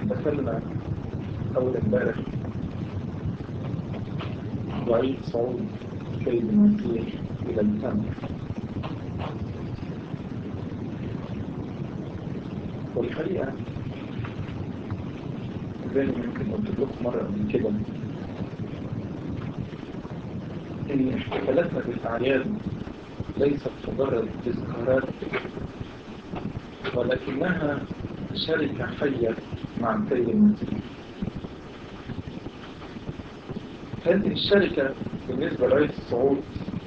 احتفلنا أول امبارح وعيد صعود سيد المسيح إلى السماء والحقيقة زي ما يمكن قلت لكم مرة قبل كده إن احتفالاتنا بالأعياد ليست مجرد تذكارات ولكنها شركة حية مع السيد المسيح هذه الشركة بالنسبة لرئيس الصعود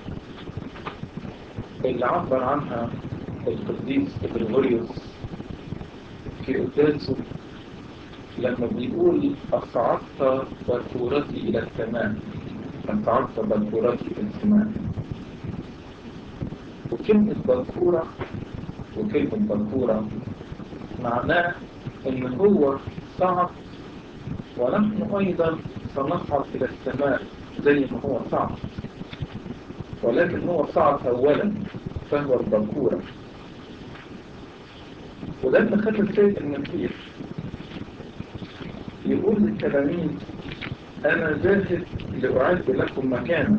اللي عبر عنها القديس غريغوريوس في قداسه لما بيقول أصعدت بكورتي إلى السماء أصعدت بكورتي إلى السماء وكلمة بكورة وكلمة بكورة معناه إن هو صعد ونحن أيضا سنصعد إلى السماء زي ما هو صعد ولكن هو صعد أولا فهو البكورة ولما خد السيد المسيح يقول للتلاميذ أنا ذاهب لأعد لكم مكانا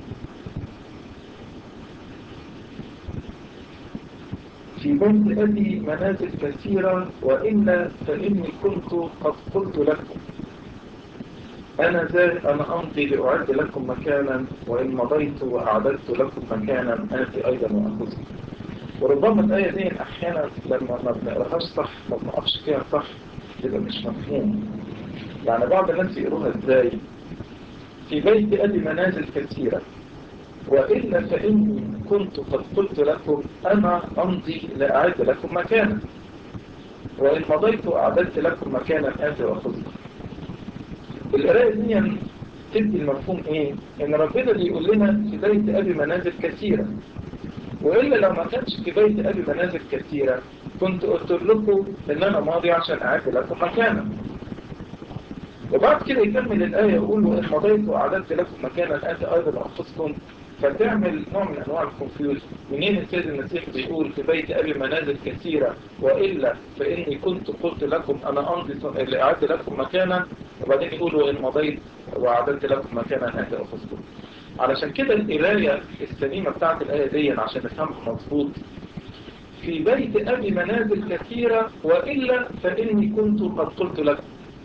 في بيت أبي منازل كثيرة وإلا فإني كنت قد قلت لكم أنا ذاهب أنا أمضي لأعد لكم مكانا وإن مضيت وأعددت لكم مكانا آتي أيضا وأخذكم وربما الآية دي أحيانا لما ما بنقراهاش صح ما بنقفش فيها صح تبقى مش مفهوم يعني بعض الناس يقروها ازاي في بيت أبي منازل كثيرة وإلا فإني كنت قد قلت لكم أنا أمضي لأعد لكم مكانا وإن مضيت وأعددت لكم مكانا آتي وأخذكم القراءة دي تدي المفهوم إيه؟ إن ربنا بيقول لنا في بيت أبي منازل كثيرة وإلا لو ما كانش في بيت أبي منازل كثيرة كنت قلت لكم إن أنا ماضي عشان أعد لكم مكانا وبعد كده يكمل الآية يقول وإن مضيت وأعددت لكم مكانا آتي أيضا أخصكم فتعمل نوع من أنواع الكونفيوز منين السيد المسيح بيقول في بيت أبي منازل كثيرة وإلا فإني كنت قلت لكم أنا أمضي لأعد لكم مكانا وبعدين يقول وإن مضيت وأعددت لكم مكانا آتي أخصكم علشان كده القراية السليمة بتاعت الآية دي عشان نفهمها مظبوط في بيت أبي منازل كثيرة وإلا فإني كنت قد قلت لكم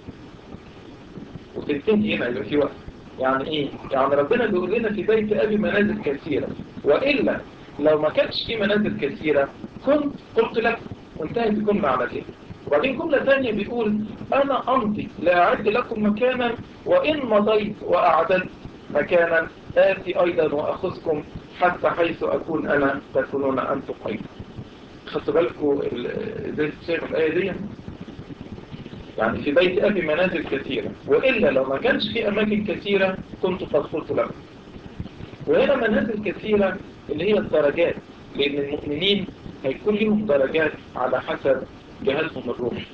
وتنتهي هنا يبقى في وقت يعني ايه يعني ربنا بيقول لنا في بيت ابي منازل كثيرة والا لو ما كانش في منازل كثيرة كنت قلت لك وانتهت الجملة على كده وبعدين جملة ثانية بيقول انا امضي لاعد لكم مكانا وان مضيت واعددت مكانا آتي ايضا واخذكم حتى حيث اكون انا تكونون انتم ايضا خدتوا بالكم ازاي تشاهدوا الايه دي يعني في بيت أبي منازل كثيرة وإلا لو ما كانش في أماكن كثيرة كنت قد قلت لكم وهنا منازل كثيرة اللي هي الدرجات لأن المؤمنين هيكون لهم درجات على حسب جهازهم الروحي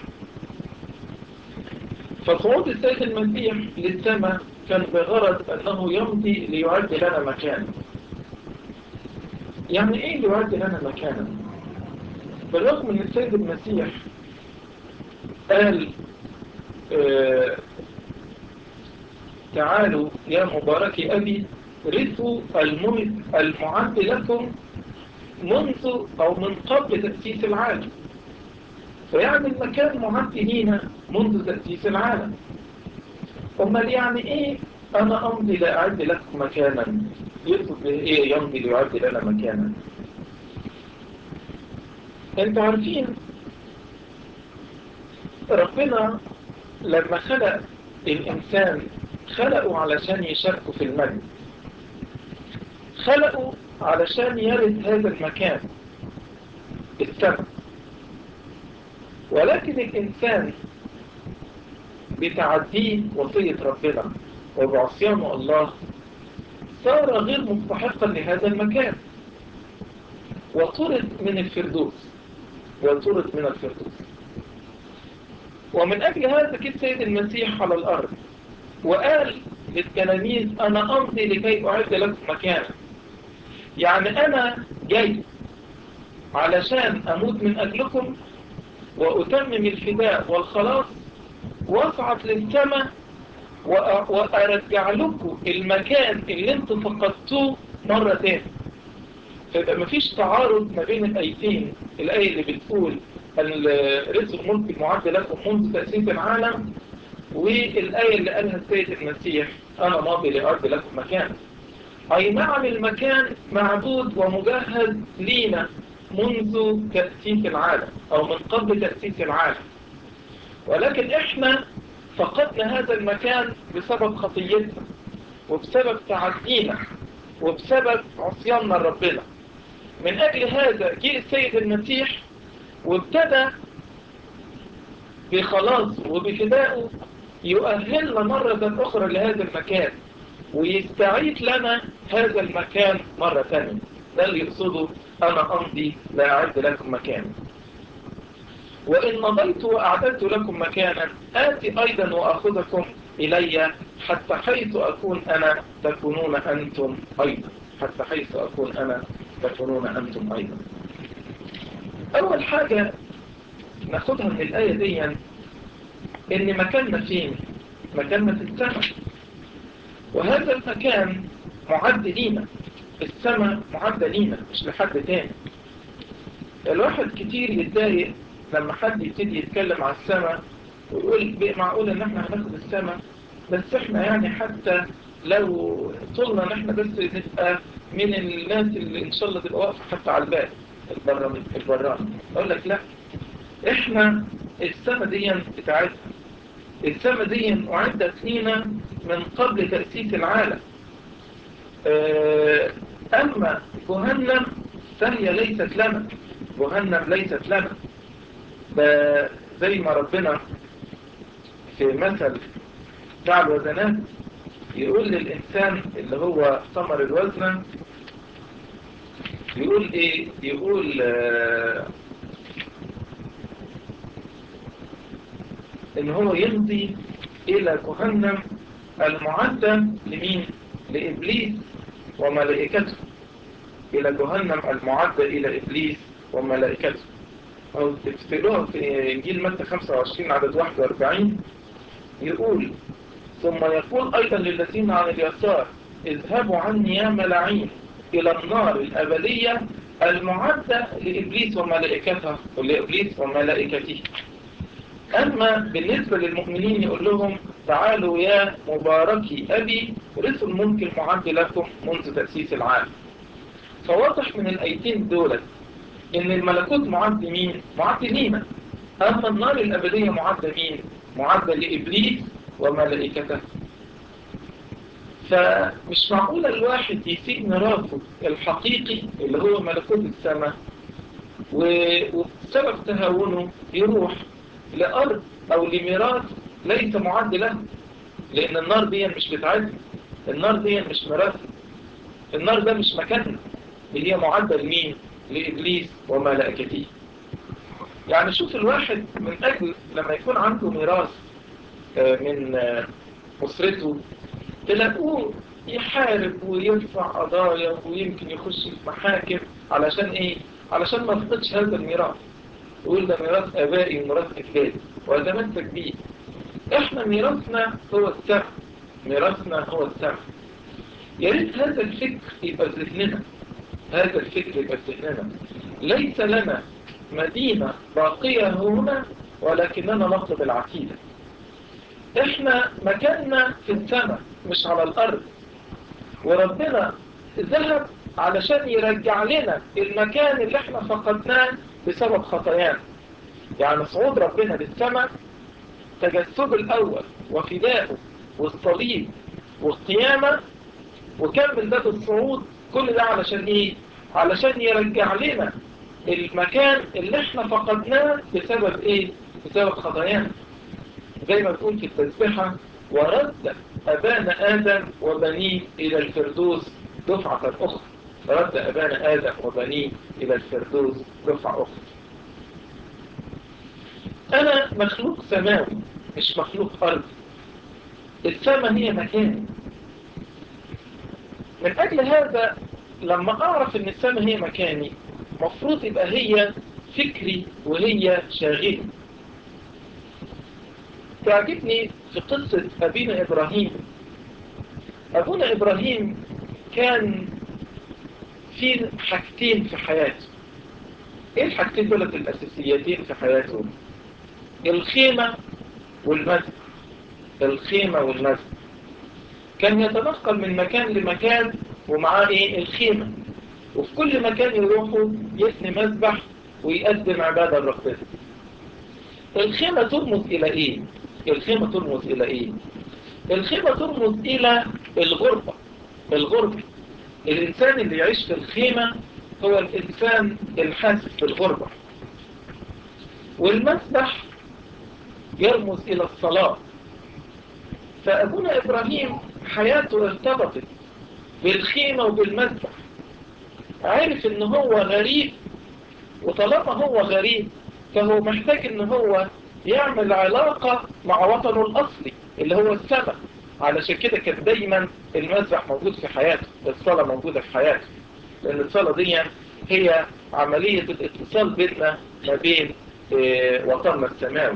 فصعود السيد المسيح للسماء كان بغرض أنه يمضي ليعد لنا مكانا يعني إيه ليعد لنا مكانا بالرغم من السيد المسيح قال آه تعالوا يا مبارك أبي رثوا المعد لكم منذ أو من قبل تأسيس العالم فيعني المكان معد لينا منذ تأسيس العالم أمال يعني إيه أنا أمضي لأعد لكم مكانا يقصد إيه يمضي ليعد لنا مكانا أنتوا عارفين ربنا لما خلق الإنسان خلقه علشان يشاركوا في المجد خلقه علشان يرد هذا المكان السبب ولكن الإنسان بتعديه وصية ربنا وبعصيانه الله صار غير مستحقا لهذا المكان وطرد من الفردوس وطرد من الفردوس ومن أجل هذا كده سيد المسيح على الأرض وقال للتلاميذ أنا أمضي لكي أعد لكم مكانا يعني أنا جاي علشان أموت من أجلكم وأتمم الفداء والخلاص واصعد للسماء وارجع لكم المكان اللي انتم فقدتوه مرة تاني فيبقى مفيش تعارض ما بين الايتين الايه اللي بتقول رزق الملك المعد لكم منذ تأسيس العالم والآية اللي قالها السيد المسيح أنا ماضي لأرض لكم مكان أي نعم المكان معدود ومجهز لينا منذ تأسيس العالم أو من قبل تأسيس العالم ولكن إحنا فقدنا هذا المكان بسبب خطيتنا وبسبب تعدينا وبسبب عصياننا لربنا من أجل هذا جاء السيد المسيح وابتدى بخلاصه وبفدائه يؤهلنا مرة أخرى لهذا المكان ويستعيد لنا هذا المكان مرة ثانية ده اللي يقصده أنا أمضي لا أعد لكم مكانا وإن مضيت وأعددت لكم مكانا آتي أيضا وأخذكم إلي حتى حيث أكون أنا تكونون أنتم أيضا حتى حيث أكون أنا تكونون أنتم أيضا أول حاجة ناخدها من الآية دي إن مكاننا فين مكاننا في السماء وهذا المكان معد لينا السماء معدة لينا مش لحد تاني الواحد كتير يتضايق لما حد يبتدي يتكلم على السماء ويقول بقى معقول ان احنا هناخد السماء بس احنا يعني حتى لو طولنا ان احنا بس نبقى من الناس اللي ان شاء الله تبقى واقفه حتى على الباب البرامج البرامج اقول لك لا احنا السماء دي بتاعتنا السماء دي اعدت لينا من قبل تأسيس العالم اما جهنم فهي ليست لنا جهنم ليست لنا زي ما ربنا في مثل بتاع الوزنات يقول للإنسان اللي هو ثمر الوزنة يقول ايه يقول آه ان هو يمضي الى جهنم المعدة لمين لإبليس وملائكته إلى جهنم المعدة إلى إبليس وملائكته أو تفتلوها في إنجيل متى 25 عدد 41 يقول ثم يقول أيضا للذين عن اليسار اذهبوا عني يا ملاعين إلى النار الأبدية المعدة لإبليس وملائكته ولإبليس وملائكته أما بالنسبة للمؤمنين يقول لهم تعالوا يا مباركي أبي رثوا الملك المعد لكم منذ تأسيس العالم فواضح من الأيتين دولت إن الملكوت معد مين؟ معد لينا أما النار الأبدية معدة مين؟ معدة لإبليس وملائكته فمش معقول الواحد يسيب ميراثه الحقيقي اللي هو ملكوت السماء وبسبب تهاونه يروح لأرض أو لميراث ليس معد له لأن النار دي مش بتاعتنا النار دي مش ميراث النار ده مش مكاننا اللي هي معدة لمين؟ لإبليس وملائكته يعني شوف الواحد من أجل لما يكون عنده ميراث من أسرته تلاقوه يحارب ويرفع قضايا ويمكن يخش في محاكم علشان ايه علشان ما فقدش هذا الميراث يقول ده ميراث ابائي وميراث اجدادي واتمسك بيه احنا ميراثنا هو السمع ميراثنا هو السمع يا ريت هذا الفكر يبقى في ذهننا هذا الفكر يبقى في ذهننا ليس لنا مدينة باقية هنا ولكننا نطلب العقيدة احنا مكاننا في السماء مش على الارض وربنا ذهب علشان يرجع لنا المكان اللي احنا فقدناه بسبب خطايانا يعني صعود ربنا للسماء تجسد الاول وفدائه والصليب والقيامة وكمل ده الصعود كل ده علشان ايه علشان يرجع لنا المكان اللي احنا فقدناه بسبب ايه بسبب خطايانا زي ما بتقول في التسبيحة ورد أبانا آدم وبنيه إلى الفردوس دفعة أخرى رد أبانا آدم وبنيه إلى الفردوس دفعة أخرى أنا مخلوق سماوي مش مخلوق أرضي السماء هي مكاني من أجل هذا لما أعرف أن السماء هي مكاني مفروض يبقى هي فكري وهي شاغلي تعجبني في قصة أبينا إبراهيم أبونا إبراهيم كان في حاجتين في حياته إيه الحاجتين دول الأساسيتين في حياته الخيمة والمسجد الخيمة والمسجد كان يتنقل من مكان لمكان ومعاه إيه الخيمة وفي كل مكان يروحوا يثني مذبح ويقدم عبادة لربنا الخيمة ترمز إلى إيه؟ الخيمة ترمز إلى إيه؟ الخيمة ترمز إلى الغربة الغربة الإنسان اللي يعيش في الخيمة هو الإنسان الحاسس بالغربة والمسبح يرمز إلى الصلاة فأبونا إبراهيم حياته ارتبطت بالخيمة وبالمسبح عارف إن هو غريب وطالما هو غريب فهو محتاج إن هو يعمل علاقة مع وطنه الأصلي اللي هو السماء علشان كده كان دايما المسبح موجود في حياته الصلاة موجودة في حياته لأن الصلاة دي هي عملية الاتصال بيننا ما بين اه وطننا السماوي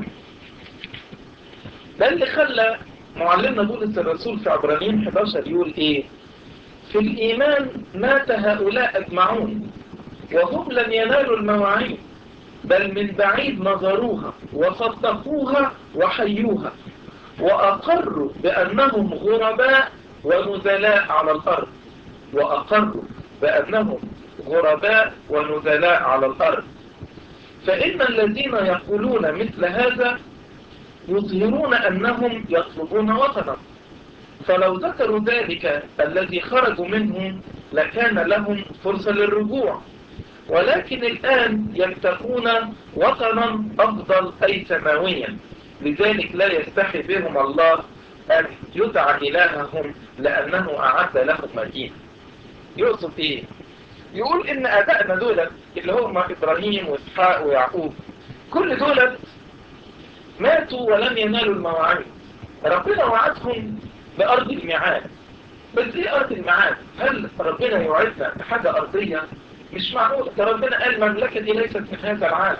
ده اللي خلى معلمنا بولس الرسول في عبرانيين 11 يقول ايه في الإيمان مات هؤلاء أجمعون وهم لم ينالوا المواعيد بل من بعيد نظروها وصدقوها وحيوها وأقروا بأنهم غرباء ونزلاء على الأرض وأقروا بأنهم غرباء ونزلاء على الأرض فإن الذين يقولون مثل هذا يظهرون أنهم يطلبون وطنا فلو ذكروا ذلك الذي خرجوا منه لكان لهم فرصة للرجوع ولكن الآن يبتغون وطنا أفضل أي سماويا لذلك لا يستحي بهم الله أن يدعى إلههم لأنه أعد لهم مدينة يقصد إيه؟ يقول إن أبائنا دولت اللي هم إبراهيم وإسحاق ويعقوب كل دولت ماتوا ولم ينالوا المواعيد ربنا وعدهم بأرض الميعاد بس ايه أرض الميعاد هل ربنا يوعدنا بحاجة أرضية مش معقول ده ربنا قال مملكتي ليست من هذا العالم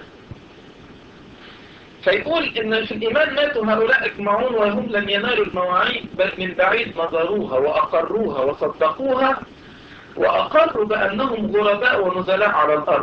فيقول ان في الإيمان ماتوا هؤلاء اجمعون وهم لم ينالوا المواعيد بل من بعيد نظروها وأقروها وصدقوها وأقروا بأنهم غرباء ونزلاء على الأرض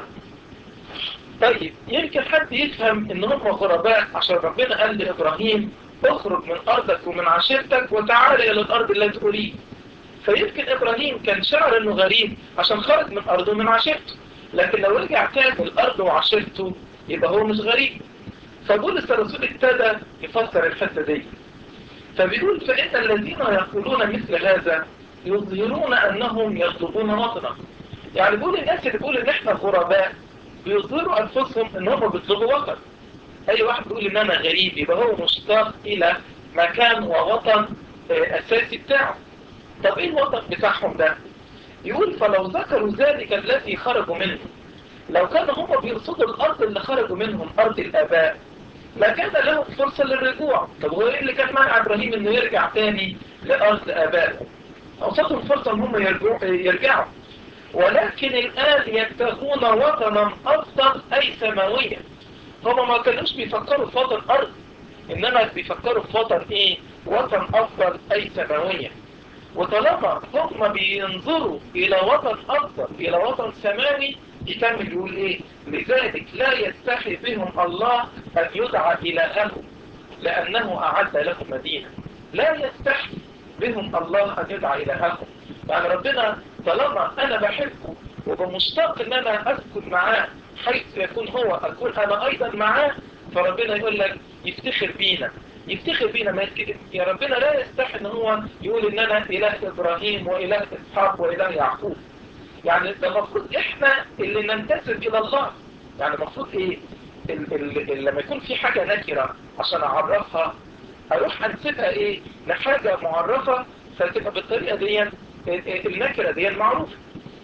طيب يمكن حد يفهم ان هم غرباء عشان ربنا قال لإبراهيم اخرج من أرضك ومن عشيرتك وتعال إلى الأرض التي تريد فيمكن إبراهيم كان شعر أنه غريب عشان خرج من أرضه ومن عشيرته لكن لو رجع تاني الأرض وعشيرته يبقى هو مش غريب فبولس الرسول ابتدى يفسر الحتة دي فبيقول فإن الذين يقولون مثل هذا يظهرون أنهم يطلبون وطنا يعني بيقول الناس اللي بيقول إن إحنا غرباء بيظهروا أنفسهم إن هم بيطلبوا وطن أي واحد بيقول إن أنا غريب يبقى هو مشتاق إلى مكان ووطن أساسي بتاعه طب إيه الوطن بتاعهم ده يقول فلو ذكروا ذلك الذي خرجوا منه لو كانوا هم بيرصدوا الأرض اللي خرجوا منهم أرض الآباء لكان لهم فرصة للرجوع طب هو إيه اللي كان مانع إبراهيم إنه يرجع تاني لأرض آبائه أوصتهم فرصة إن هم يرجعوا, يرجعوا ولكن الآن يبتغون وطنا أفضل أي سماويا هم ما كانوش بيفكروا في وطن أرض إنما بيفكروا في وطن إيه وطن أفضل أي سماويا وطالما هم بينظروا إلى وطن أفضل إلى وطن سماوي يكمل يقول إيه لذلك لا يستحي بهم الله أن يدعى إلههم لأنه أعد لهم مدينة لا يستحي بهم الله أن يدعى إلههم يعني ربنا طالما أنا بحبه وبمشتاق أن أنا أسكن معاه حيث يكون هو أكون أنا أيضا معاه فربنا يقول لك يفتخر بينا يفتخر بينا ما يا ربنا لا يستحي ان هو يقول ان انا اله ابراهيم واله اسحاق واله يعقوب يعني ده المفروض احنا اللي ننتسب الى الله يعني المفروض ايه ال ال ال لما يكون في حاجة نكرة عشان اعرفها اروح انسبها ايه لحاجة معرفة فتبقى بالطريقة دي النكرة دي المعروفة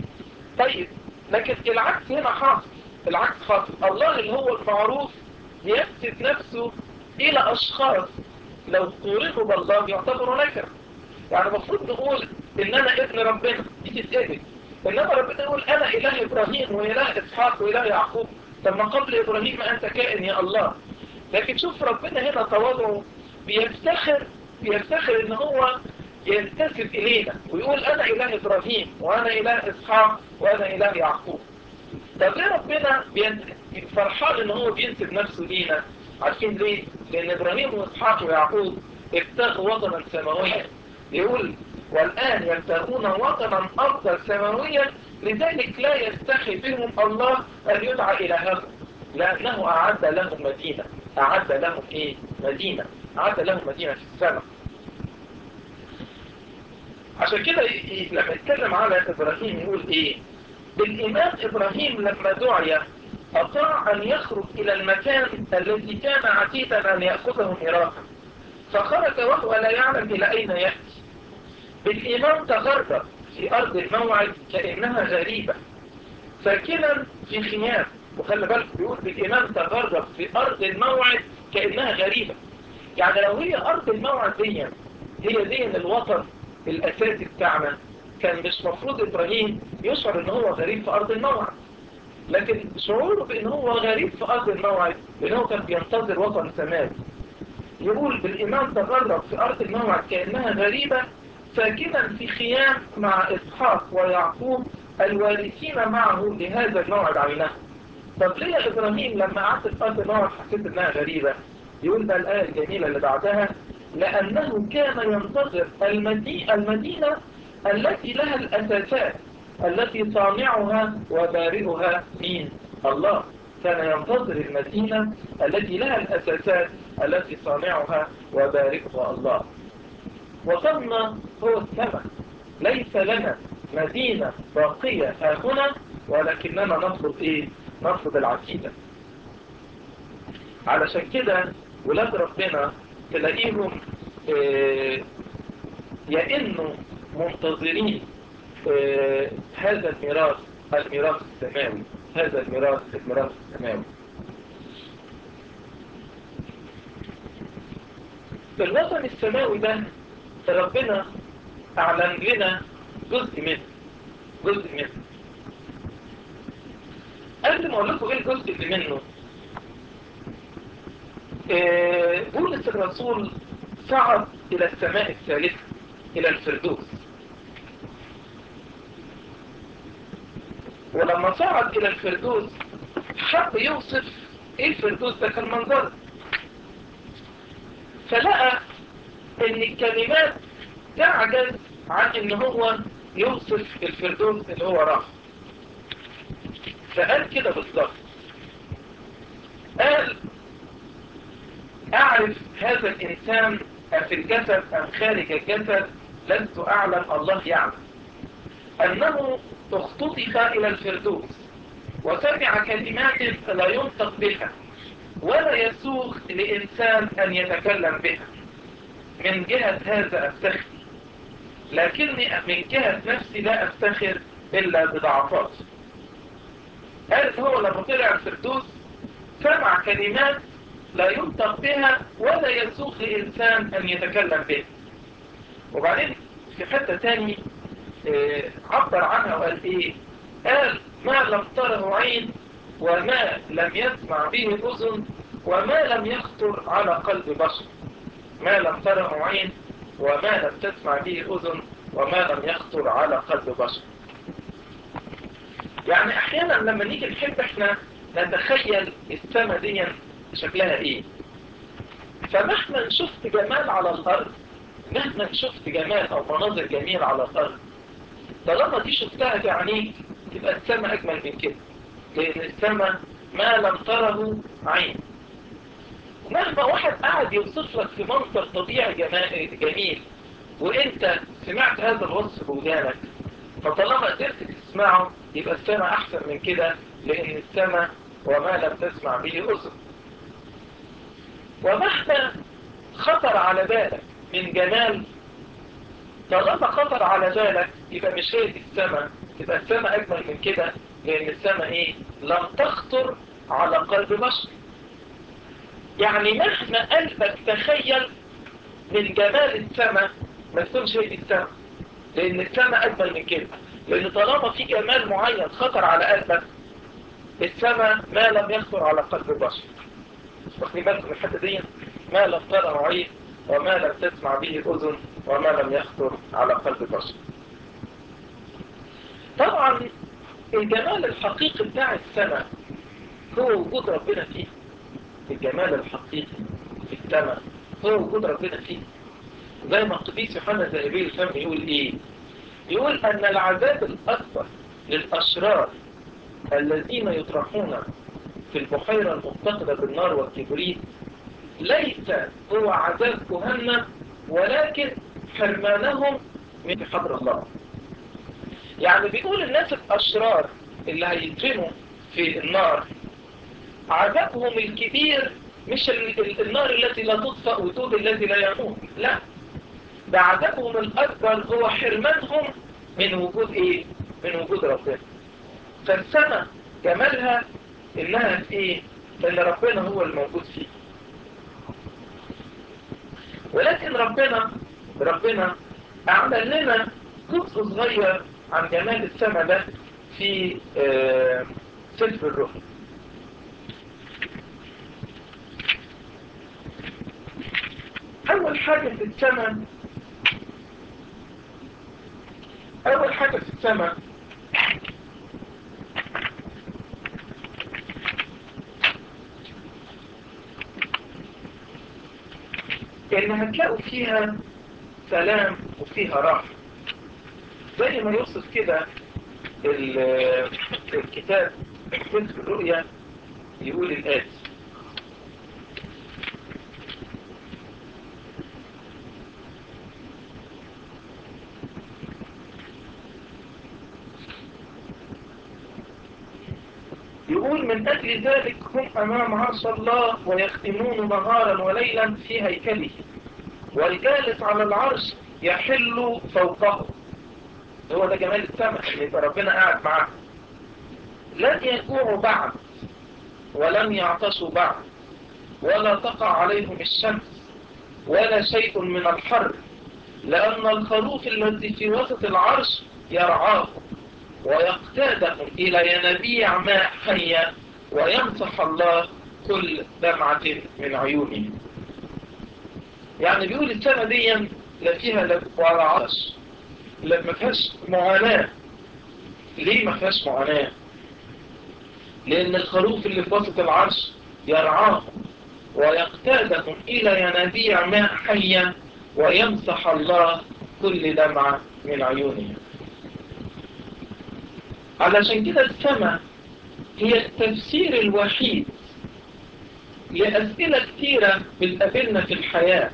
طيب لكن العكس هنا حاصل العكس حاصل الله اللي هو المعروف ينسب نفسه الى اشخاص لو قورنوا بالله يعتبروا نكرة يعني المفروض نقول ان انا ابن ربنا دي تتقبل انما ربنا يقول انا اله ابراهيم واله اسحاق واله يعقوب طب ما قبل ابراهيم انت كائن يا الله لكن شوف ربنا هنا تواضعه بيفتخر بيفتخر ان هو ينتسب الينا ويقول انا اله ابراهيم وانا اله اسحاق وانا اله يعقوب طب ليه ربنا فرحان ان هو بينسب نفسه لينا عارفين ليه لان ابراهيم واسحاق ويعقوب ابتغوا وطنا سماويا يقول والآن يبتغون وطنا أفضل سماويا لذلك لا يستحي بهم الله أن يدعى إلههم لأنه أعد لهم مدينة أعد لهم إيه؟ مدينة أعد لهم مدينة في السماء عشان كده لما يتكلم على إبراهيم يقول إيه بالإمام إبراهيم لما دعي أطاع أن يخرج إلى المكان الذي كان عتيدا أن يأخذه ميراثا فخرج وهو لا يعلم إلى أين يأتي بالإمام تغرب في أرض الموعد كأنها غريبة ساكنا في خيام وخلي بالك بيقول بالإمام تغرب في أرض الموعد كأنها غريبة يعني لو هي أرض الموعد دي هي دي الوطن الأساسي بتاعنا كان مش مفروض إبراهيم يشعر إن هو غريب في أرض الموعد لكن شعوره بإن هو غريب في أرض الموعد بإن هو كان بينتظر وطن سماوي يقول بالإمام تغرب في أرض الموعد كأنها غريبة ساكنا في خيام مع إسحاق ويعقوب الوارثين معه لهذا الموعد عينه طب ليه يا إبراهيم لما قعدت في أرض الموعد حسيت إنها غريبة يقول بقى الآية الجميلة اللي بعدها لأنه كان ينتظر المدينة, المدينة التي لها الأساسات التي صانعها وبارئها مين الله كان ينتظر المدينة التي لها الأساسات التي صانعها وبارئها الله وصلنا هو السماء ليس لنا مدينة باقية هنا ولكننا نطلب ايه نطلب العقيدة علشان كده ولاد ربنا تلاقيهم إيه يئنوا منتظرين إيه هذا الميراث الميراث السماوي هذا الميراث الميراث السماوي الوطن السماوي ده ربنا أعلن لنا جزء منه جزء منه قبل ما أقول لكم إيه الجزء اللي منه آه بولس الرسول صعد إلى السماء الثالثة إلى الفردوس ولما صعد إلى الفردوس حب يوصف إيه الفردوس ده كان منظر فلقى ان الكلمات تعجز عن ان هو يوصف الفردوس اللي هو راح فقال كده بالظبط قال اعرف هذا الانسان في الجسد ام خارج الجسد لست اعلم الله يعلم انه اختطف الى الفردوس وسمع كلمات لا ينطق بها ولا يسوغ لانسان ان يتكلم بها من جهة هذا أفتخر لكني من جهة نفسي لا أفتخر إلا بضعفات قال هو لما طلع الفردوس سمع كلمات لا ينطق بها ولا يسوق لإنسان أن يتكلم بها وبعدين في حتة تاني اه عبر عنها وقال إيه قال ما لم تره عين وما لم يسمع به أذن وما لم يخطر على قلب بشر ما لم تره عين وما لم تسمع به أذن وما لم يخطر على قلب بشر يعني أحيانا لما نيجي نحب احنا نتخيل السماء دي شكلها ايه فمهما شفت جمال على الأرض مهما شفت جمال أو مناظر جميلة على الأرض طالما دي شفتها بعينيك تبقى السماء أجمل من كده لأن السماء ما لم تره عين مهما واحد قاعد يوصف لك في منظر طبيعي جميل وانت سمعت هذا الوصف بودانك فطالما قدرت تسمعه يبقى السماء احسن من كده لان السماء وما لم تسمع به اذن ومهما خطر على بالك من جمال طالما خطر على بالك يبقى مش هي دي السماء يبقى السماء اجمل من كده لان السماء ايه لم تخطر على قلب بشر يعني مهما قلبك تخيل من جمال السماء ما تكونش هي دي السماء لان السماء اجمل من كده لان طالما في جمال معين خطر على قلبك السماء ما لم يخطر على قلب البشر واخدين بالكم الحته دي ما لم ترى عين وما لم تسمع به أذن وما لم يخطر على قلب بشر طبعا الجمال الحقيقي بتاع السماء هو وجود ربنا فيه الجمال الحقيقي في السماء هو وجود ربنا فيه زي ما القديس يوحنا زائبيل الفم يقول ايه يقول ان العذاب الاكبر للاشرار الذين يطرحون في البحيرة المفتقدة بالنار والكبريت ليس هو عذاب جهنم ولكن حرمانهم من حضر الله يعني بيقول الناس الأشرار اللي هيترموا في النار عذابهم الكبير مش النار التي لا تطفأ وتوب الذي لا يموت لا ده عذابهم الأكبر هو حرمانهم من وجود إيه؟ من وجود ربنا فالسماء جمالها إنها في إيه؟ إن ربنا هو الموجود فيه ولكن ربنا ربنا أعمل لنا جزء صغير عن جمال السماء ده في آه سفر الرؤيا أول حاجة في السماء أول حاجة في السماء إن هتلاقوا فيها سلام وفيها راحة زي ما يوصف كده الكتاب في الرؤيا يقول الآتي يقول من أجل ذلك هم أمام عرش الله ويختمون نهارا وليلا في هيكله والجالس على العرش يحل فوقه هو ده جمال السماء يبقى ربنا قاعد معاه لن يجوعوا بعد ولن يعطشوا بعد ولا تقع عليهم الشمس ولا شيء من الحر لأن الخروف الذي في وسط العرش يرعاهم ويقتادهم إلى ينابيع ماء حية ويمسح الله كل دمعة من عيونهم يعني بيقول السنة دي لا فيها لا ولا عطش لا ما فيهاش معاناة ليه ما فيهاش معاناة لأن الخروف اللي في وسط العرش يرعاهم ويقتادهم إلى ينابيع ماء حية ويمسح الله كل دمعة من عيونهم علشان كده السماء هي التفسير الوحيد لأسئلة كثيرة بتقابلنا في الحياة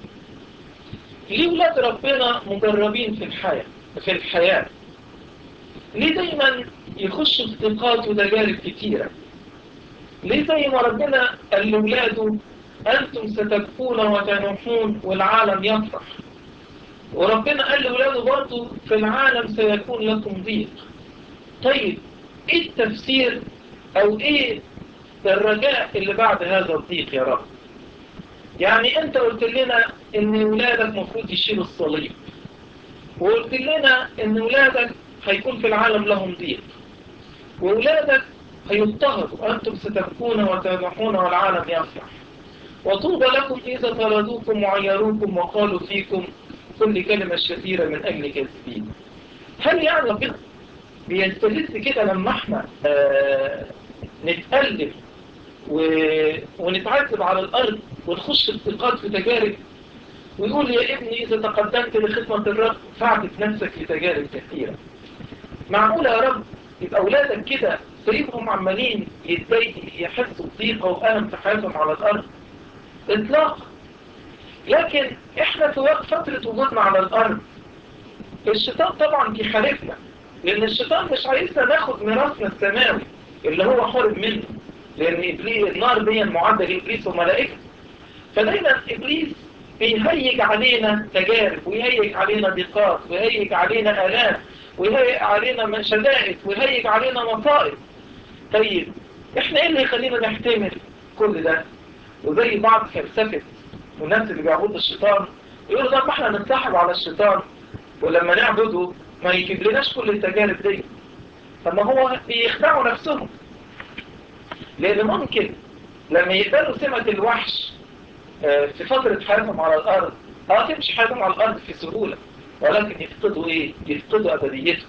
ليه ولاد ربنا مجربين في الحياة في الحياة ليه دايما يخشوا افتقاد وتجارب كتيرة ليه زي ما ربنا قال لولاده أنتم ستبكون وتنوحون والعالم يفرح وربنا قال لولاده برضه في العالم سيكون لكم ضيق طيب ايه التفسير او ايه الرجاء اللي بعد هذا الضيق يا رب يعني انت قلت لنا ان ولادك مفروض يشيلوا الصليب وقلت لنا ان ولادك هيكون في العالم لهم ضيق وولادك هيضطهدوا انتم ستبكون وتنحون والعالم يفرح وطوبى لكم اذا طردوكم وعيروكم وقالوا فيكم كل كلمة شريرة من اجل كذبين هل يعني ربنا بيستفز كده لما احنا آه نتألم و... ونتعذب على الأرض ونخش افتقاد في تجارب ويقول يا ابني إذا تقدمت لخدمة الرب فاعتف نفسك لتجارب كثيرة معقول يا رب يبقى أولادك كده سيبهم عمالين يتضايق يحسوا بضيقة وألم في حياتهم على الأرض إطلاق لكن إحنا في وقت فترة وجودنا على الأرض الشيطان طبعا بيحاربنا لأن الشيطان مش عايزنا ناخد ميراثنا السماوي اللي هو حارب منه لأن إبليس النار دي معدة لإبليس وملائكته فدايما إبليس بيهيج علينا تجارب ويهيج علينا ضيقات ويهيج علينا آلام ويهيج علينا شدائد ويهيج علينا مصائب طيب احنا ايه اللي يخلينا نحتمل كل ده وزي بعض فلسفة والناس اللي بيعبدوا الشيطان يقولوا طب ما احنا ننسحب على الشيطان ولما نعبده ما يجيب لناش كل التجارب دي طب ما هو بيخدعوا نفسهم لان ممكن لما يقبلوا سمة الوحش في فترة حياتهم على الأرض اه تمشي حياتهم على الأرض في سهولة ولكن يفقدوا ايه يفقدوا أبديتهم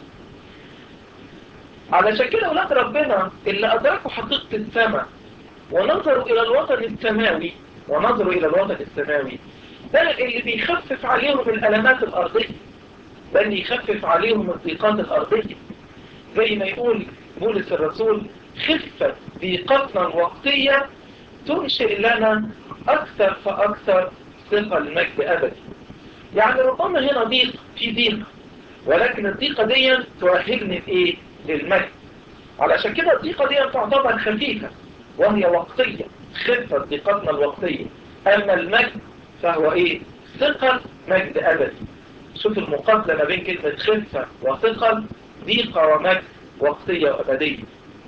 علشان كده أولاد ربنا اللي أدركوا حقيقة السماء ونظروا إلى الوطن السماوي ونظروا إلى الوطن السماوي ده اللي بيخفف عليهم الألمات الأرضية ده اللي يخفف عليهم الضيقات الأرضية زي ما يقول بولس الرسول خفة ضيقتنا الوقتية تنشئ لنا أكثر فأكثر ثقة المجد أبدي يعني ربما هنا ضيق في ضيق ولكن الضيقة دي تؤهلني لإيه؟ للمجد علشان كده الضيقة دي تعتبر خفيفة وهي وقتية خفة ضيقتنا الوقتية أما المجد فهو إيه؟ ثقل مجد أبدي شوف المقابلة ما بين كلمة خفة وثقل ضيقة ومجد وقتية وأبدية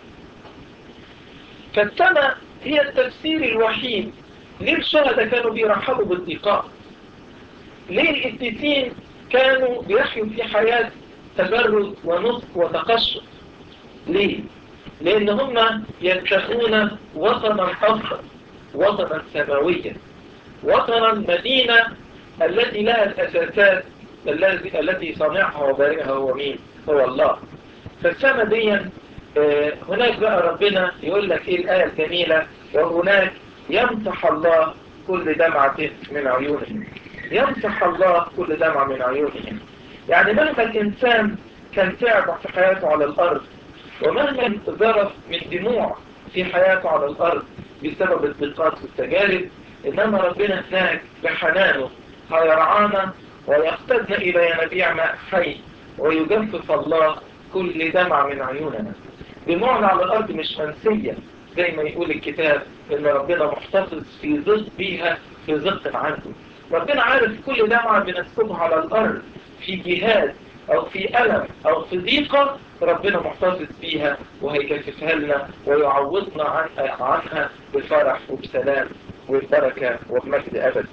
فالسماء هي التفسير الوحيد ليه الشهداء كانوا بيرحبوا بالضيقات ليه القديسين كانوا بيحيوا في حياة تجرد ونطق وتقشف ليه؟ لأن هم ينتهون وطنا أفضل وطنا سماويا وطنا مدينة التي لها الأساسات التي التي صانعها وبارئها هو مين؟ هو الله فالسماء دي هناك بقى ربنا يقول لك ايه الآية الجميلة وهناك يمسح الله كل دمعة من عيونهم يمسح الله كل دمعة من عيونهم يعني مهما الإنسان كان تعب في حياته على الأرض ومهما ذرف من دموع في حياته على الأرض بسبب الضيقات والتجارب إنما ربنا هناك بحنانه هيرعانا ويقتدنا إلى ينابيع ماء حي ويجفف الله كل دمع من عيوننا دموعنا على الأرض مش منسية زي ما يقول الكتاب إن ربنا محتفظ في ظل بيها في ظل عنده ربنا عارف كل دمعة بنكتبها على الأرض في جهاد أو في ألم أو في ضيقة ربنا محتفظ بيها وهيكففها لنا ويعوضنا عن عنها بفرح وبسلام وببركة وبمجد أبدي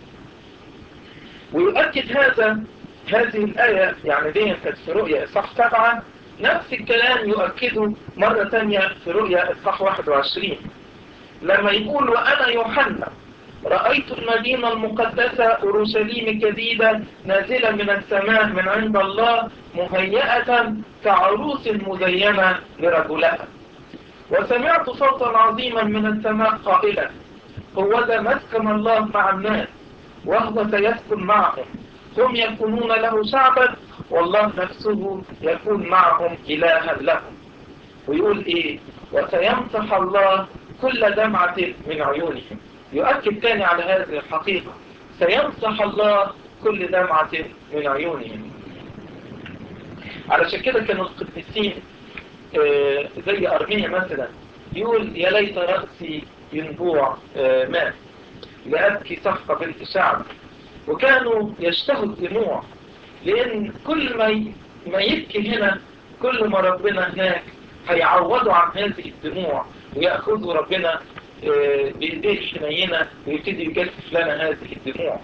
ويؤكد هذا هذه الآية يعني دي كانت في رؤية إصحاح سبعة نفس الكلام يؤكده مرة ثانية في رؤية إصحاح 21 لما يقول وأنا يوحنا رأيت المدينة المقدسة أورشليم جديدة نازلة من السماء من عند الله مهيئة كعروس مزينة لرجلها وسمعت صوتا عظيما من السماء قائلا هو ذا مسكن الله مع الناس وهو سيسكن معهم هم يكونون له شعبا والله نفسه يكون معهم إلها لهم ويقول إيه وسيمسح الله كل دمعة من عيونهم يؤكد تاني على هذه الحقيقة سيمسح الله كل دمعة من عيونهم علشان كده كانوا القديسين آه زي أرمية مثلا يقول يا ليت رأسي ينبوع آه ماء لأبكي سحقة بنت شعب وكانوا يشتهوا الدموع لأن كل ما ما يبكي هنا كل ما ربنا هناك هيعوضوا عن هذه الدموع ويأخذوا ربنا بإيديه الحنينة ويبتدي يجفف لنا هذه الدموع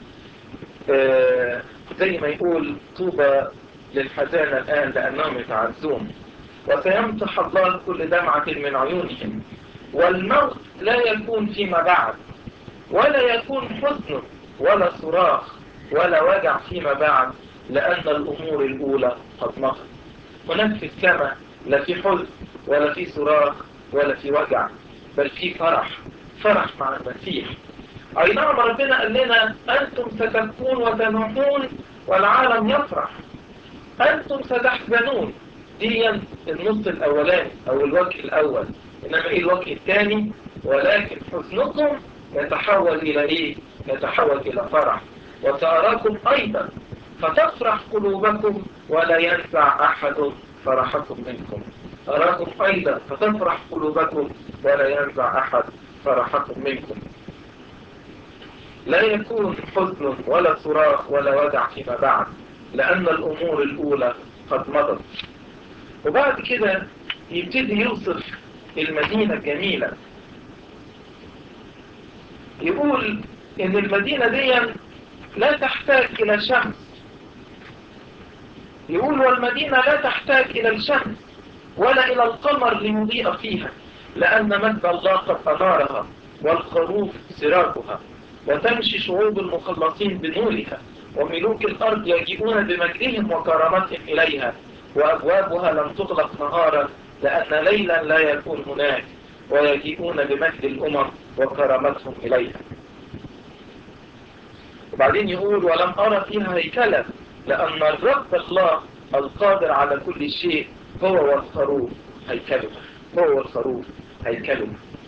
زي ما يقول طوبى للحزانة الآن لأنهم يتعزون وسيمسح الله كل دمعة من عيونهم والموت لا يكون فيما بعد ولا يكون حزن ولا صراخ ولا وجع فيما بعد لأن الأمور الأولى قد مضت هناك في السماء لا في حزن ولا في صراخ ولا في وجع بل في فرح فرح مع المسيح أي نعم ربنا قال لنا أنتم ستبكون وتنوحون والعالم يفرح أنتم ستحزنون دي النص الأولاني أو الوجه الأول إنما إيه الوجه الثاني ولكن حزنكم يتحول إلى إيه يتحول إلى فرح وسأراكم أيضا فتفرح قلوبكم ولا ينزع أحد فرحكم منكم أراكم أيضا فتفرح قلوبكم ولا ينزع أحد فرحكم منكم لا يكون حزن ولا صراخ ولا وجع فيما بعد لأن الأمور الأولى قد مضت وبعد كده يبتدي يوصف المدينة الجميلة يقول إن المدينة دي لا تحتاج إلى شمس يقول والمدينة لا تحتاج إلى الشمس ولا إلى القمر ليضيء فيها لأن مجد الله قد أنارها والخروف سراجها وتمشي شعوب المخلصين بنورها وملوك الأرض يجيئون بمجدهم وكرامتهم إليها وأبوابها لم تغلق نهارا لأن ليلا لا يكون هناك ويجيئون بمجد الأمم وكرامتهم إليها وبعدين يقول ولم أرى فيها هيكلا لأن الرب الله القادر على كل شيء هو والخروف هيكله هو والخروف هيكله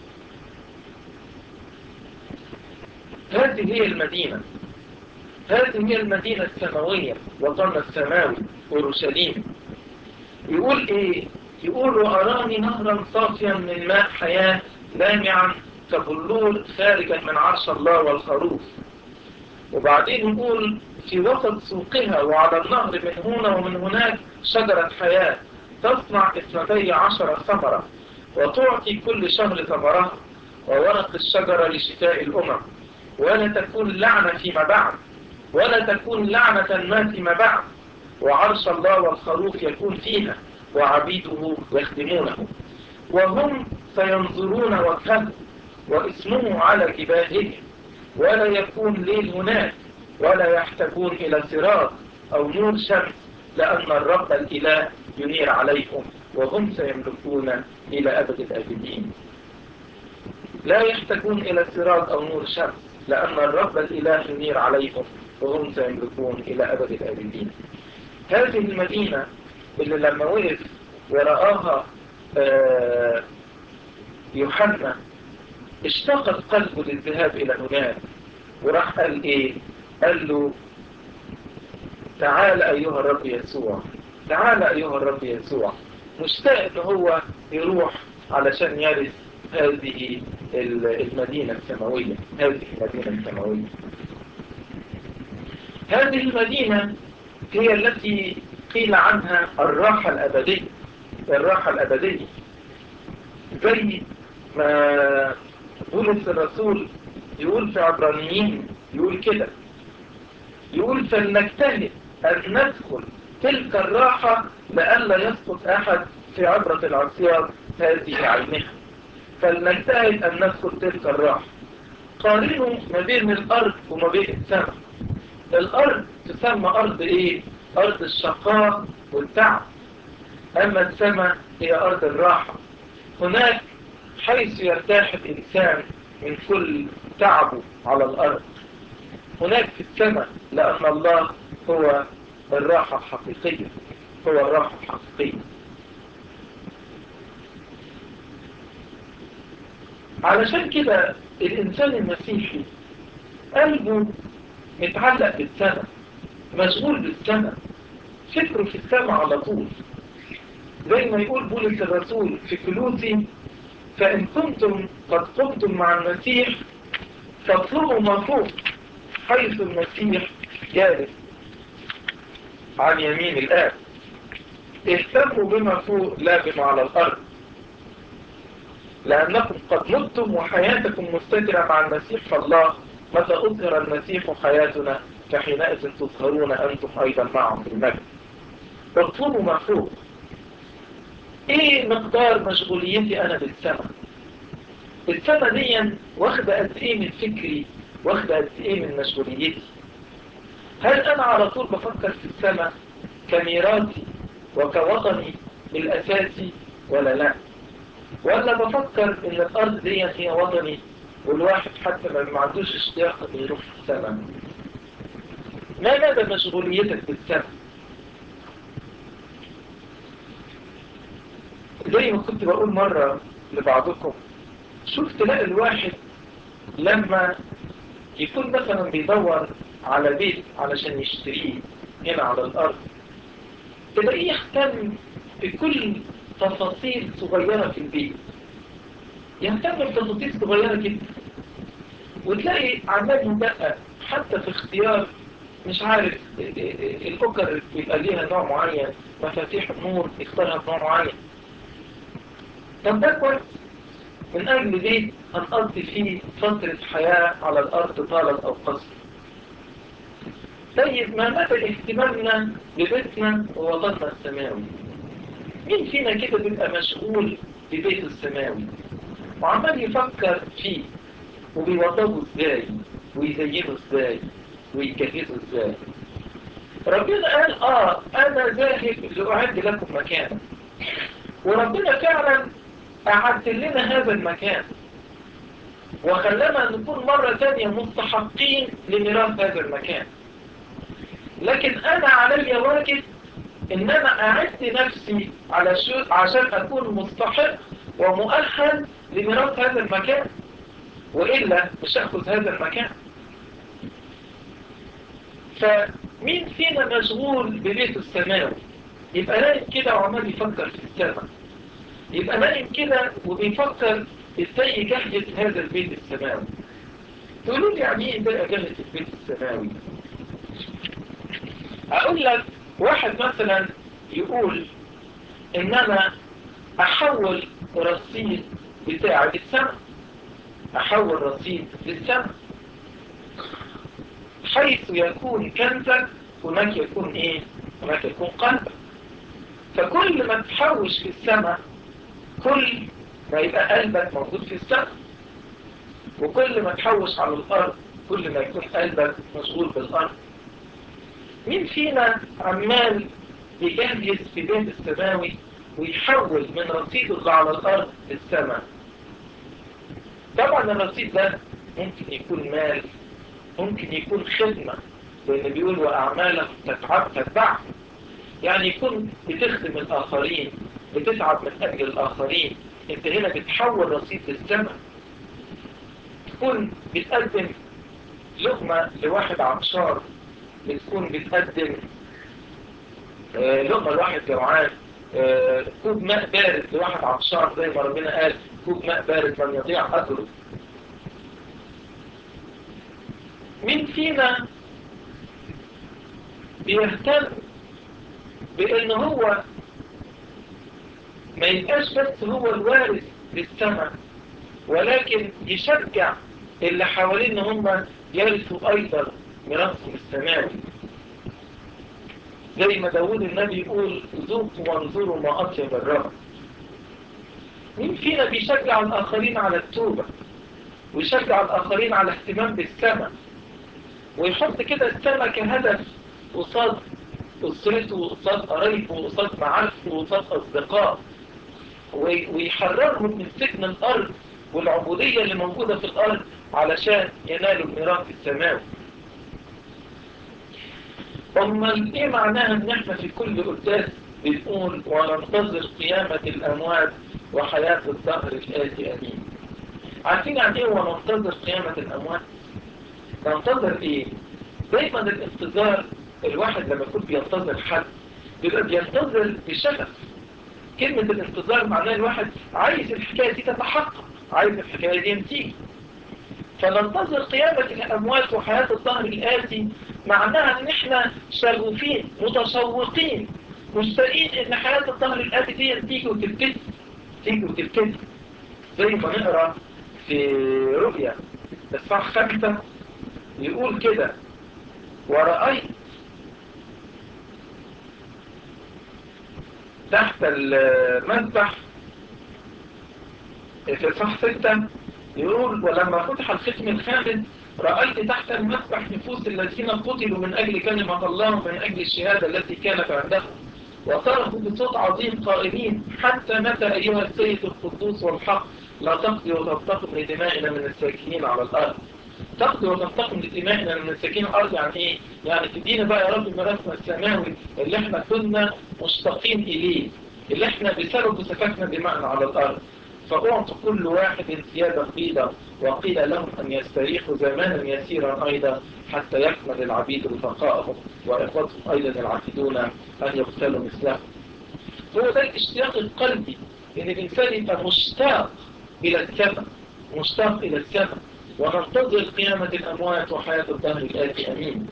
هذه هي المدينة هذه هي المدينة السماوية وطن السماوي أورشليم يقول إيه يقول وأراني نهرا صافيا من ماء حياة لامعا كبلور خارجا من عرش الله والخروف وبعدين يقول في وسط سوقها وعلى النهر من هنا ومن هناك شجرة حياة تصنع اثنتي عشر ثمرة وتعطي كل شهر ثمرها وورق الشجرة لشفاء الأمم ولا تكون لعنة فيما بعد ولا تكون لعنة ما فيما بعد وعرش الله والخروف يكون فيها وعبيده يخدمونه وهم سينظرون وجهه واسمه على جباههم ولا يكون ليل هناك ولا يحتاجون إلى سراج أو نور شمس لأن الرب الإله ينير عليهم وهم سيملكون إلى أبد الآبدين لا يحتاجون إلى سراج أو نور شمس لأن الرب الإله ينير عليهم وهم سيملكون إلى أبد الآبدين هذه المدينة اللي لما وقف ورآها آه يوحنا اشتاقت قلبه للذهاب إلى هناك وراح قال إيه قال له تعال أيها الرب يسوع تعال أيها الرب يسوع مشتاق إن هو يروح علشان يرث هذه المدينة السماوية هذه المدينة السماوية هذه المدينة هي التي قيل عنها الراحة الأبدية الراحة الأبدية زي ما بولس الرسول يقول في عبرانيين يقول كده يقول فلنجتهد أن ندخل تلك الراحة لئلا يسقط أحد في عبرة العصيان هذه عينها فلنجتهد أن ندخل تلك الراحة قارنوا ما بين الأرض وما بين السماء الأرض تسمى أرض إيه؟ أرض الشقاء والتعب أما السماء هي أرض الراحة هناك حيث يرتاح الإنسان من كل تعبه على الأرض هناك في السماء لأن الله هو الراحة الحقيقية هو الراحة الحقيقية علشان كده الإنسان المسيحي قلبه متعلق بالسماء مشغول بالسماء فكره في السماء على طول زي ما يقول بولس الرسول في كلوسي فإن كنتم قد قمتم مع المسيح فاطلبوا ما فوق حيث المسيح جالس عن يمين الآب اهتموا بما فوق لا بما على الأرض لأنكم قد متم وحياتكم مستترة مع المسيح فالله متى أظهر المسيح حياتنا فحينئذ تظهرون أنتم أيضا معهم في المجد اطلبوا ما فوق ايه مقدار مشغوليتي انا بالسماء السماء دي واخدة قد ايه من فكري واخدة قد ايه من مشغوليتي هل انا على طول بفكر في السماء كميراثي وكوطني الاساسي ولا لا ولا بفكر ان الارض دي هي وطني والواحد حتى ما عندوش اشتياق انه يروح في السماء ما مدى مشغوليتك بالسماء زي ما كنت بقول مرة لبعضكم شوف تلاقي الواحد لما يكون مثلا بيدور على بيت علشان يشتريه هنا على الأرض تلاقيه يهتم بكل تفاصيل صغيرة في البيت يهتم بتفاصيل صغيرة جدا وتلاقي عمال مدقق حتى في اختيار مش عارف الأكر بيبقى ليها نوع معين مفاتيح النور يختارها بنوع معين طب ده كويس من أجل دي هنقضي فيه فترة حياة على الأرض طالت أو قصر طيب ما مدى اهتمامنا ببيتنا ووطننا السماوي مين فينا كده بيبقى مشغول ببيته السماوي وعمال يفكر فيه وبيوضبه ازاي ويزينه ازاي ويجهزه ازاي ربنا قال اه انا ذاهب لأعد لكم مكانا وربنا فعلا أعد لنا هذا المكان وخلانا نكون مرة ثانية مستحقين لميراث هذا المكان لكن أنا علي واجب إن أنا أعد نفسي على شو عشان أكون مستحق ومؤهل لميراث هذا المكان وإلا مش أخذ هذا المكان فمين فينا مشغول ببيته السماوي يبقى نايم كده وعمال يفكر في السماء يبقى نايم كده وبيفكر ازاي يجهز هذا البيت السماوي تقولوا لي يعني ايه بقى جهز البيت السماوي اقول لك واحد مثلا يقول ان انا احول رصيد بتاعي للسماء احول رصيد للسماء حيث يكون كنزك هناك يكون ايه هناك يكون قلبك فكل ما تحوش في السماء كل ما يبقى قلبك موجود في السماء وكل ما تحوش على الارض كل ما يكون قلبك مشغول بالارض مين فينا عمال يجهز في بيت السماوي ويحول من رصيده اللي على الارض للسماء طبعا الرصيد ده ممكن يكون مال ممكن يكون خدمة لأن بيقول وأعمالك تتعب تتبع يعني يكون بتخدم الآخرين بتتعب من أجل الآخرين أنت هنا بتحول رصيد للسماء تكون بتقدم لقمة لواحد عطشان بتكون بتقدم آه لقمة لواحد جوعان آه كوب ماء بارد لواحد عطشان زي ما ربنا قال كوب ماء بارد من يضيع أجره مين فينا بيهتم بان هو ما يبقاش بس هو الوارث للسماء ولكن يشجع اللي حواليه ان هم يرثوا ايضا ميراثهم السماوي زي ما داود النبي يقول ذوقوا وانظروا ما اطيب الرب مين فينا بيشجع الاخرين على التوبه ويشجع الاخرين على اهتمام بالسماء ويحط كده السماء كهدف قصاد أسرته وقصاد قرايبه وقصاد معارفه وقصاد أصدقاء ويحررهم من سجن الأرض والعبودية اللي موجودة في الأرض علشان ينالوا الميراث السماوي أمال إيه معناها إن إحنا في كل قداس بنقول وننتظر قيامة الأموات وحياة الظهر الآتي أمين عارفين يعني إيه وننتظر قيامة الأموات؟ ننتظر ايه دايما الانتظار الواحد لما يكون بينتظر حد بيبقى بينتظر بشغف كلمة الانتظار معناه الواحد عايز الحكاية دي تتحقق عايز الحكاية دي تيجي فننتظر قيامة الأموات وحياة الظهر الآتي معناها ان احنا شغوفين متشوقين مشتاقين ان حياة الظهر الآتي دي تيجي وتبتدي تيجي وتبتدي زي ما نقرا في رؤيا الصح خمسة يقول كده ورأيت تحت المذبح في صح ستة يقول ولما فتح الختم الخامس رأيت تحت المذبح نفوس الذين قتلوا من أجل كلمة الله ومن أجل الشهادة التي كانت عندهم وصرخوا بصوت عظيم قائلين حتى متى أيها السيد القدوس والحق لا تقضي وتنتقم لدمائنا من الساكنين على الأرض تقضي وتنتقم لدمائنا من الساكنين على الأرض يعني إيه؟ يعني تدينا بقى يا رب ميراثنا السماوي اللي احنا كنا مشتاقين إليه اللي احنا بسببه سفكنا دماءنا على الأرض فأعطوا كل واحد ثيابا بيضا وقيل لهم أن يستريحوا زمانا يسيرا أيضا حتى يكمل العبيد رفقائهم وإخوتهم أيضا العبيدون أن يقتلوا مثلهم هو ده الاشتياق القلبي إن الإنسان يبقى مشتاق إلى السماء مشتاق إلى السماء وننتظر قيامة الأموات وحياة الدهر الآتي أمين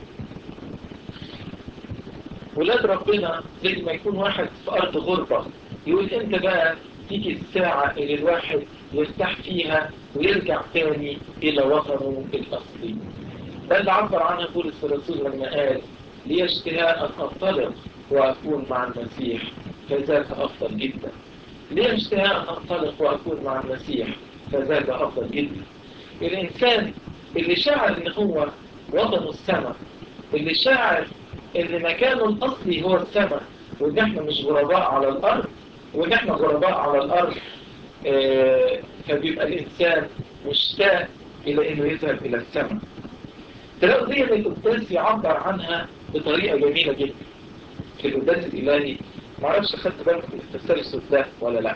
ولاد ربنا زي ما يكون واحد في أرض غربة يقول أنت بقى تيجي الساعة اللي الواحد يرتاح فيها ويرجع تاني إلى وطنه الأصلي ده اللي عبر عنه بولس الرسول لما قال لي اشتهاء أن أنطلق وأكون مع المسيح فذاك أفضل جدا ليه اشتهاء أن أنطلق وأكون مع المسيح فذاك أفضل جدا الإنسان اللي شاعر ان هو وطنه السماء اللي شاعر ان مكانه الاصلي هو السماء وان احنا مش غرباء على الارض وان احنا غرباء على الارض آه فبيبقى الانسان مشتاق الى انه يذهب الى السماء تلاقوا دي القداس يعبر عنها بطريقة جميلة جدا في القداس الالهي معرفش خدت بالكم في التسلسل ده ولا لا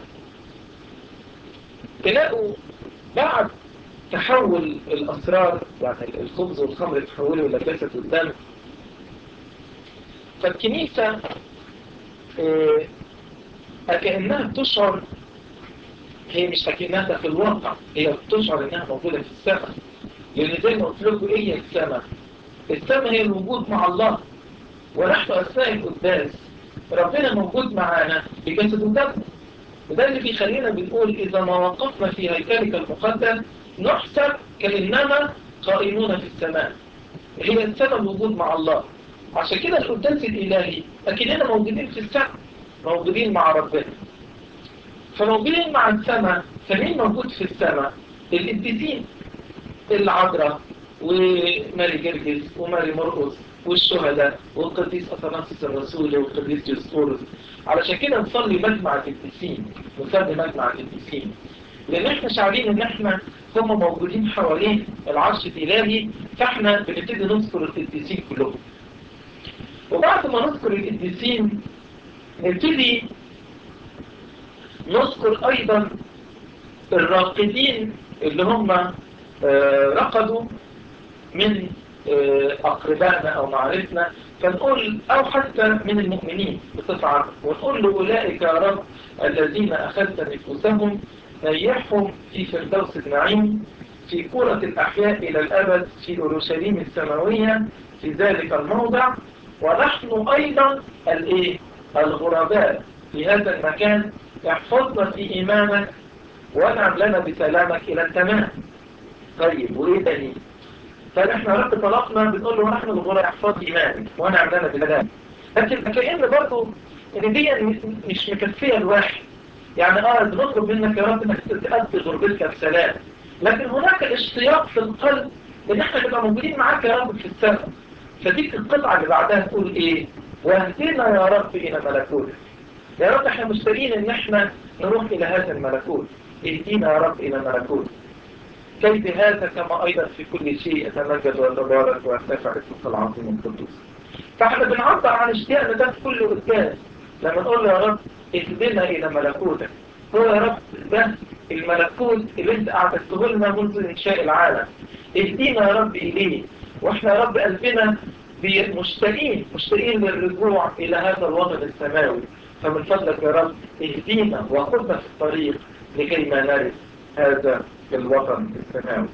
تلاقوا بعد تحول الأسرار يعني الخبز والخمر تحولوا إلى جسد والدم فالكنيسة كأنها بتشعر هي مش كأنها في الواقع هي بتشعر إنها موجودة في السماء لأن زي ما قلت لكم إيه هي السماء؟ السماء هي الوجود مع الله ونحن أثناء القداس ربنا موجود معانا بجسد ودم وده اللي بيخلينا بنقول إذا ما وقفنا في هيكلك المقدس نحسب كأننا قائمون في السماء هي السماء الوجود مع الله عشان كده القداس الإلهي أكننا موجودين في السماء موجودين مع ربنا فموجودين مع السماء فمين موجود في السماء القديسين العذراء وماري جرجس وماري مرقس والشهداء والقديس أثناسيس الرسولي والقديس يسقورس علشان كده نصلي مجمع القديسين نصلي مجمع القديسين لأن احنا شعرين ان احنا هم موجودين حوالين العرش الإلهي فاحنا بنبتدي نذكر القديسين كلهم وبعد ما نذكر القديسين نبتدي نذكر أيضا الراقدين اللي هم رقدوا من أقربائنا أو معرفنا فنقول أو حتى من المؤمنين بصفة ونقول لأولئك يا رب الذين أخذت نفوسهم نيحهم في فردوس النعيم في كرة الأحياء إلى الأبد في أورشليم السماوية في ذلك الموضع ونحن أيضا الإيه؟ الغرباء في هذا المكان احفظنا في إيمانك وانعم لنا بسلامك إلى التمام طيب وإيه تاني؟ فنحن رب طلقنا بنقول له نحن الغرباء احفظ إيمانك وانعم لنا بسلامك لكن كأن برضه إن دي مش مكفية الواحد يعني اه بنطلب منك يا رب انك تأدي غربتك بسلام لكن هناك اشتياق في القلب ان احنا نبقى موجودين معاك يا رب في السماء فديك القطعة اللي بعدها تقول ايه واهدنا يا رب الى ملكوتك يا رب احنا مشتاقين ان احنا نروح الى هذا الملكوت اهدينا يا رب الى ملكوت كيف هذا كما ايضا في كل شيء يتمجد ويتبارك ويرتفع اسمك العظيم القدوس فاحنا بنعبر عن اشتياقنا ده في كل قدام لما نقول له يا رب اهدنا إلى ملكوتك هو يا رب ده الملكوت اللي انت اعتدته لنا منذ انشاء العالم اهدينا يا رب إليه واحنا يا رب قلبنا مشتاقين مشتاقين للرجوع إلى هذا الوطن السماوي فمن فضلك يا رب اهدينا وخذنا في الطريق لكي ما نرث هذا الوطن السماوي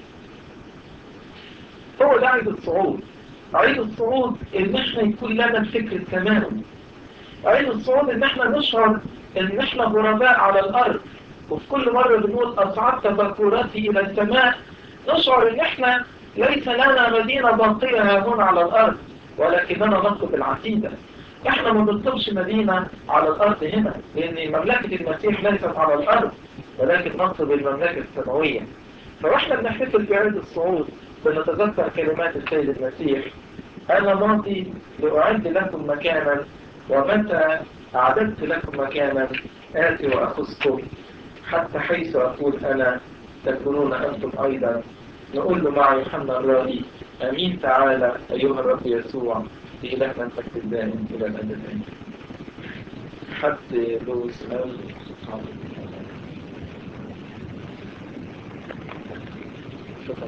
هو ده عيد الصعود عيد الصعود ان احنا يكون لنا الفكر التمامي عيد الصعود ان احنا نشعر ان احنا غرباء على الارض وفي كل مرة بنقول اصعدت بكوراتي الى السماء نشعر ان احنا ليس لنا مدينة باقية هنا على الارض ولكننا نطلب العقيدة احنا ما بنطلبش مدينة على الارض هنا لان مملكة المسيح ليست على الارض ولكن نطلب المملكة السماوية فاحنا بنحتفل بعيد الصعود بنتذكر كلمات السيد المسيح انا ماضي لاعد لكم مكانا ومتى أعددت لكم مكانا آتي وأخذكم حتى حيث أقول أنا تكونون أنتم أيضا نقول له مع يوحنا الرائي أمين تعالى أيها الرب يسوع إلهنا أنت دائم إلى الأبد حتى لو سؤال شكرا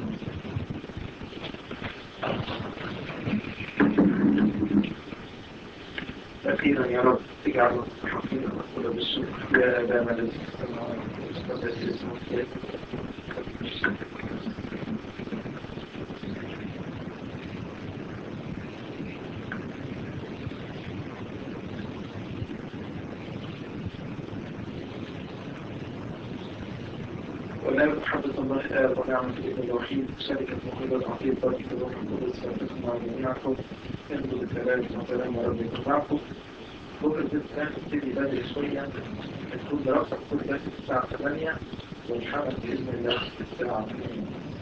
أخيرا يا رب اجعل الصحفين المسؤولة بالشكر يا أبانا الذي في السماوات وقدس اسمك ولا محبة الله الآب ونعمة الابن الوحيد شركة مخيبة العقيد بركة الروح القدس وتكون معكم ينبغي الكلام وسلام ربكم معكم بكرة الإنسان تبتدي بدري شوية تكون دراسة كل بس الساعة 8 ونحاول بإذن الله الساعة 2